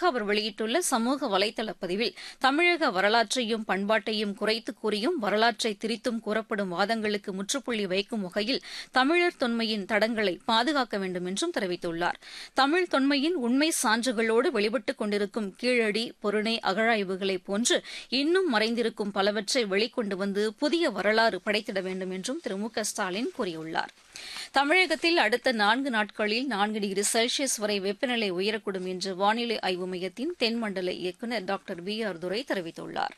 அவர் வெளியிட்டுள்ள சமூக வலைதள பதிவில் தமிழக வரலாற்றையும் பண்பாட்டையும் குறைத்து கூறியும் வரலாற்றை திரித்தும் கூறப்படும் வாதங்களுக்கு முற்றுப்புள்ளி வைக்கும் வகையில் தமிழர் தொன்மையின் தடங்களை பாதுகாக்க வேண்டும் என்றும் தெரிவித்துள்ளார் தமிழ் தொன்மையின் உண்மை சான்றுகளோடு வெளிப்பட்டுக் கொண்டிருக்கும் கீழடி பொருணை அகழாய்வுகளைப் போன்று இன்னும் மறைந்திருக்கும் பலவற்றை வெளிக்கொண்டு வந்து புதிய வரலாறு படைத்திட வேண்டும் என்றும் திரு மு க ஸ்டாலின் கூறியுள்ளார் தமிழகத்தில் அடுத்த நான்கு நாட்களில் நான்கு டிகிரி செல்சியஸ் வரை வெப்பநிலை உயரக்கூடும் என்று வானிலை ஆய்வு மையத்தின் தென்மண்டல இயக்குநர் டாக்டர் வி ஆர் துரை தெரிவித்துள்ளார்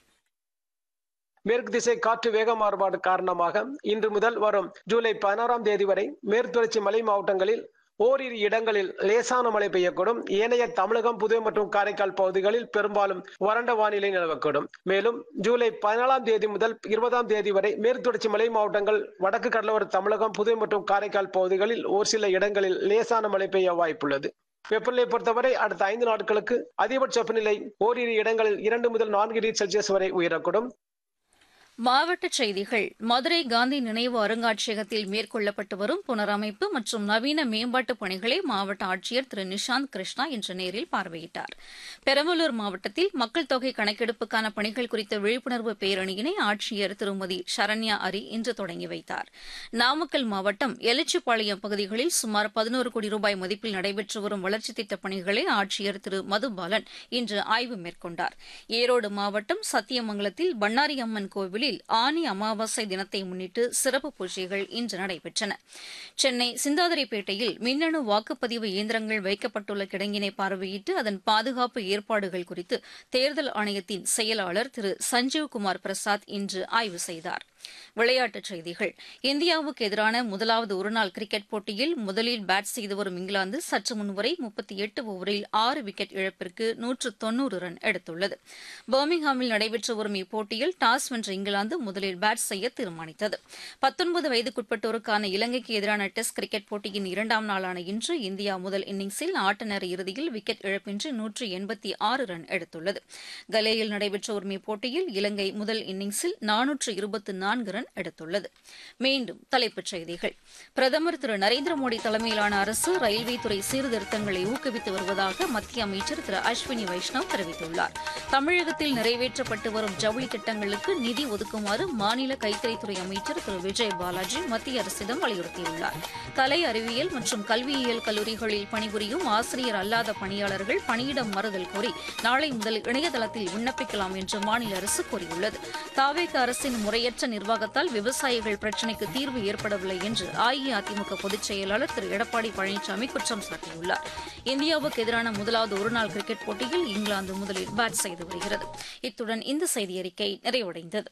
மேற்கு திசை காற்று வேக மாறுபாடு காரணமாக இன்று முதல் வரும் ஜூலை பதினாறாம் தேதி வரை மேற்குத்தொடர்ச்சி மலை மாவட்டங்களில் ஓரிரு இடங்களில் லேசான மழை பெய்யக்கூடும் ஏனைய தமிழகம் புதுவை மற்றும் காரைக்கால் பகுதிகளில் பெரும்பாலும் வறண்ட வானிலை நிலவக்கூடும் மேலும் ஜூலை பதினாலாம் தேதி முதல் இருபதாம் தேதி வரை மேற்குத்தொடர்ச்சி மலை மாவட்டங்கள் வடக்கு கடலோர தமிழகம் புதுவை மற்றும் காரைக்கால் பகுதிகளில் ஒரு சில இடங்களில் லேசான மழை பெய்ய வாய்ப்புள்ளது வெப்பநிலை பொறுத்தவரை அடுத்த ஐந்து நாட்களுக்கு அதிகபட்ச வெப்பநிலை ஓரிரு இடங்களில் இரண்டு முதல் நான்கு டிகிரி செல்சியஸ் வரை உயரக்கூடும் மாவட்டச் செய்திகள் மதுரை காந்தி நினைவு அருங்காட்சியகத்தில் மேற்கொள்ளப்பட்டு வரும் புனரமைப்பு மற்றும் நவீன மேம்பாட்டுப் பணிகளை மாவட்ட ஆட்சியர் திரு நிஷாந்த் கிருஷ்ணா இன்று நேரில் பார்வையிட்டார் பெரம்பலூர் மாவட்டத்தில் மக்கள் தொகை கணக்கெடுப்புக்கான பணிகள் குறித்த விழிப்புணர்வு பேரணியினை ஆட்சியர் திருமதி சரண்யா அரி இன்று தொடங்கி வைத்தார் நாமக்கல் மாவட்டம் எலச்சிப்பாளையம் பகுதிகளில் சுமார் பதினோரு கோடி ரூபாய் மதிப்பில் நடைபெற்று வரும் வளர்ச்சித் திட்டப் பணிகளை ஆட்சியர் திரு மதுபாலன் இன்று ஆய்வு மேற்கொண்டார் ஈரோடு மாவட்டம் சத்தியமங்கலத்தில் பண்ணாரி அம்மன் கோவிலில் கோவிலில் ஆனி அமாவாசை தினத்தை முன்னிட்டு சிறப்பு பூஜைகள் இன்று நடைபெற்றன சென்னை சிந்தாதிரிப்பேட்டையில் மின்னணு வாக்குப்பதிவு இயந்திரங்கள் வைக்கப்பட்டுள்ள கிடங்கினை பார்வையிட்டு அதன் பாதுகாப்பு ஏற்பாடுகள் குறித்து தேர்தல் ஆணையத்தின் செயலாளர் திரு சஞ்சீவ்குமார் பிரசாத் இன்று ஆய்வு செய்தார் விளையாட்டுச் செய்திகள் இந்தியாவுக்கு எதிரான முதலாவது ஒருநாள் கிரிக்கெட் போட்டியில் முதலில் பேட் செய்து வரும் இங்கிலாந்து சற்று முன்வரை முப்பத்தி எட்டு ஓவரில் ஆறு விக்கெட் இழப்பிற்கு நூற்று தொன்னூறு ரன் எடுத்துள்ளது பர்மிங்ஹாமில் நடைபெற்று வரும் இப்போட்டியில் டாஸ் வென்ற இங்கிலாந்து முதலில் பேட் செய்ய தீர்மானித்தது பத்தொன்பது வயதுக்குட்பட்டோருக்கான இலங்கைக்கு எதிரான டெஸ்ட் கிரிக்கெட் போட்டியின் இரண்டாம் நாளான இன்று இந்தியா முதல் இன்னிங்ஸில் ஆட்ட நேர இறுதியில் விக்கெட் இழப்பின்றி நூற்று எண்பத்தி ஆறு ரன் எடுத்துள்ளது கலேயில் நடைபெற்று வரும் இப்போட்டியில் இலங்கை முதல் இன்னிங்ஸில் நானூற்று இருபத்தி நான்கு ரன் எடுத்துள்ளது மீண்டும் தலைப்புச் செய்திகள் பிரதமர் திரு நரேந்திர மோடி தலைமையிலான அரசு ரயில்வே துறை சீர்திருத்தங்களை ஊக்குவித்து வருவதாக மத்திய அமைச்சர் திரு அஸ்வினி வைஷ்ணவ் தெரிவித்துள்ளார் தமிழகத்தில் நிறைவேற்றப்பட்டு வரும் ஜவுளி திட்டங்களுக்கு நிதி ஒதுக்குமாறு மாநில கைத்தறித்துறை அமைச்சர் திரு விஜய் பாலாஜி மத்திய அரசிடம் வலியுறுத்தியுள்ளார் கலை அறிவியல் மற்றும் கல்வியியல் கல்லூரிகளில் பணிபுரியும் ஆசிரியர் அல்லாத பணியாளர்கள் பணியிடம் மறுதல் கோரி நாளை முதல் இணையதளத்தில் விண்ணப்பிக்கலாம் என்று மாநில அரசு கூறியுள்ளது தாவேக அரசின் முறையற்ற நிர்வாகத்தால் விவசாயிகள் பிரச்சினைக்கு தீர்வு ஏற்படவில்லை என்று அஇஅதிமுக பொதுச் செயலாளர் திரு எடப்பாடி பழனிசாமி குற்றம் சாட்டியுள்ளார் இந்தியாவுக்கு எதிரான முதலாவது ஒருநாள் கிரிக்கெட் போட்டியில் இங்கிலாந்து முதலில் பேட் செய்து வருகிறது இத்துடன் இந்த செய்தியறிக்கை நிறைவடைந்தது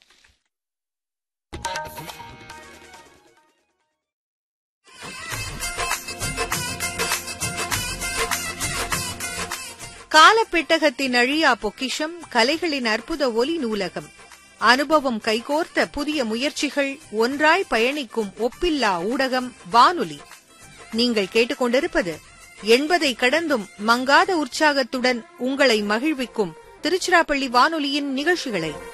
காலப்பெட்டகத்தின் அழியா பொக்கிஷம் கலைகளின் அற்புத ஒலி நூலகம் அனுபவம் கைகோர்த்த புதிய முயற்சிகள் ஒன்றாய் பயணிக்கும் ஒப்பில்லா ஊடகம் வானொலி நீங்கள் கேட்டுக்கொண்டிருப்பது எண்பதை கடந்தும் மங்காத உற்சாகத்துடன் உங்களை மகிழ்விக்கும் திருச்சிராப்பள்ளி வானொலியின் நிகழ்ச்சிகளை